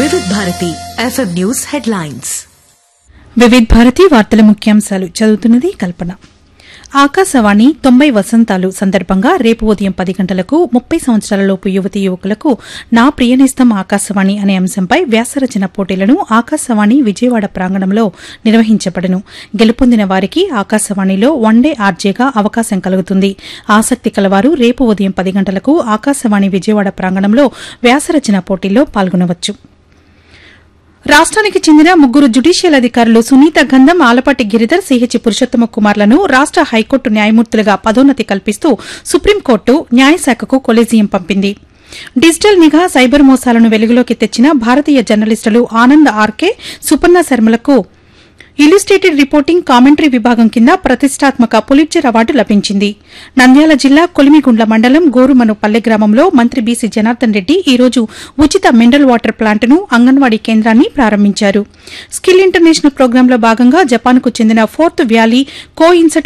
వివిధ Bharati FM news headlines Vividh Bharati వార్తల ముఖ్యాంశాలు చదువుతున్నది కల్పన ఆకాశవాణి తొంభై వసంతాలు సందర్భంగా రేపు ఉదయం పది గంటలకు ముప్పై సంవత్సరాలలోపు యువతి యువకులకు నా ప్రియనేస్తం ఆకాశవాణి అనే అంశంపై వ్యాసరచన పోటీలను ఆకాశవాణి విజయవాడ ప్రాంగణంలో నిర్వహించబడను గెలుపొందిన వారికి ఆకాశవాణిలో వన్ డే ఆర్జేగా అవకాశం కలుగుతుంది ఆసక్తి కలవారు రేపు ఉదయం పది గంటలకు ఆకాశవాణి విజయవాడ ప్రాంగణంలో వ్యాసరచన పోటీల్లో పాల్గొనవచ్చు రాష్ట్రానికి చెందిన ముగ్గురు జ్యుడిషియల్ అధికారులు సునీత గంధం ఆలపాటి గిరిధర్ సిహెచ్ పురుషోత్తమ కుమార్లను రాష్ట హైకోర్టు న్యాయమూర్తులుగా పదోన్నతి కల్పిస్తూ సుప్రీంకోర్టు న్యాయశాఖకు కొలేజియం పంపింది డిజిటల్ నిఘా సైబర్ మోసాలను వెలుగులోకి తెచ్చిన భారతీయ జర్నలిస్టులు ఆనంద్ ఆర్కే సుపర్ణ శర్మలకు ఇల్లుస్ట్రేటెడ్ రిపోర్టింగ్ కామెంటరీ విభాగం కింద ప్రతిష్టాత్మక పులిట్జర్ అవార్డు లభించింది నంద్యాల జిల్లా కొలిమిగుండ్ల మండలం గోరుమను పల్లె గ్రామంలో మంత్రి బీసీ జనార్దన్ రెడ్డి ఈ రోజు ఉచిత మినరల్ వాటర్ ప్లాంట్ను అంగన్వాడీ కేంద్రాన్ని ప్రారంభించారు స్కిల్ ఇంటర్నేషనల్ ప్రోగ్రాంలో భాగంగా జపాన్కు చెందిన ఫోర్త్ వ్యాలీ కో ఇన్సెట్